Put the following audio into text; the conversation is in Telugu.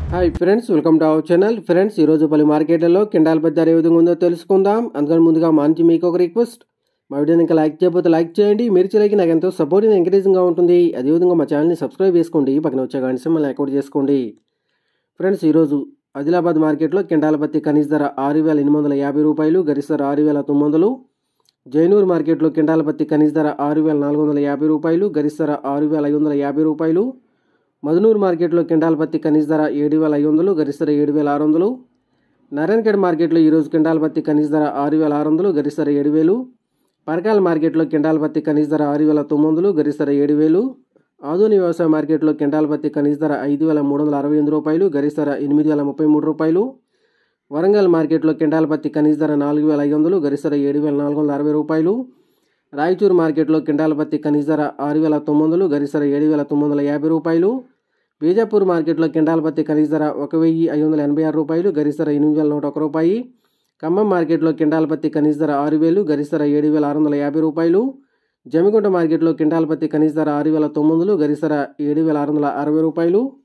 hi friends welcome to our channel friends ఈరోజు పలు మార్కెట్లలో కిండాల పెద్ద ఏ విధంగా ఉందో తెలుసుకుందాం అందుకని ముందుగా మా నుంచి మీకు ఒక రిక్వెస్ట్ మా వీడియోని ఇంకా లైక్ చేయకపోతే లైక్ చేయండి మీరు చేయలేక నాకు ఎంతో సపోర్టింగ్ ఎంకరేజింగ్గా ఉంటుంది అదేవిధంగా మా ఛానల్ని సబ్స్క్రైబ్ చేసుకోండి పక్కన వచ్చే గంట సింబల్ యాక్టివేట్ చేసుకోండి ఫ్రెండ్స్ ఈరోజు ఆదిలాబాద్ మార్కెట్లో కిండాల పత్తి కనీస ధర ఆరు వేల ఎనిమిది వందల యాభై రూపాయలు గరిష్ట ధర ఆరు వేల తొమ్మిది వందలు జైనూర్ మార్కెట్లో కిండాల పత్తి కనీస ధర ఆరు వేల నాలుగు వందల యాభై రూపాయలు గరిష్ట ధర ఆరు వేల ఐదు వందల యాభై రూపాయలు మధునూరు మార్కెట్లో కిండాల పత్తి కనీస ధర ఏడు వేల ఐదు వందలు గరిష్ట ధర ఏడు వేల ఆరు వందలు నారాయణఖేడ్ మార్కెట్లో ఈరోజు కిండాల పత్తి కనీస ధర ఆరు వేల ఆరు వందలు గరిష్ట ధర ఏడు వేలు పరకాల మార్కెట్లో కిండాల పత్తి కనీస ధర ఆరు వేల తొమ్మిది వందలు గరిష్ట ధర ఏడు వేలు ఆధుని వ్యవసాయ మార్కెట్లో కిండాల పత్తి కనీస ధర ఐదు వేల మూడు వందల అరవై ఎనిమిది రూపాయలు గరిష్ట ధర ఎనిమిది వేల ముప్పై మూడు రూపాయలు వరంగల్ మార్కెట్లో కిండాల పత్తి కనీస ధర నాలుగు వేల ఐదు వందలు గరిష్ట ధర ఏడు వేల నాలుగు వందల అరవై రూపాయలు రాయచూరు మార్కెట్లో కిండాల పత్తి కనీస ధర ఆరు వేల తొమ్మిది వందలు గరిష్ట ధర ఏడు వేల తొమ్మిది వందల యాభై రూపాయలు బీజాపూర్ మార్కెట్లో కిండాల పత్తి కనీస ధర ఒక వెయ్యి ఐదు వందల ఎనభై ఆరు రూపాయలు గరిష్ట ధర ఎనిమిది వేల నూట ఒక రూపాయి ఖమ్మం మార్కెట్లో కిండాల పత్తి కనీస ధర ఆరు వేలు గరిష్ట ధర ఏడు వేల ఆరు వందల యాభై రూపాయలు జమిగుంట మార్కెట్లో కిండాల పత్తి కనీస ధర ఆరు వేల తొమ్మిది వందలు గరిష్ట ధర ఏడు వేల ఆరు వందల అరవై రూపాయలు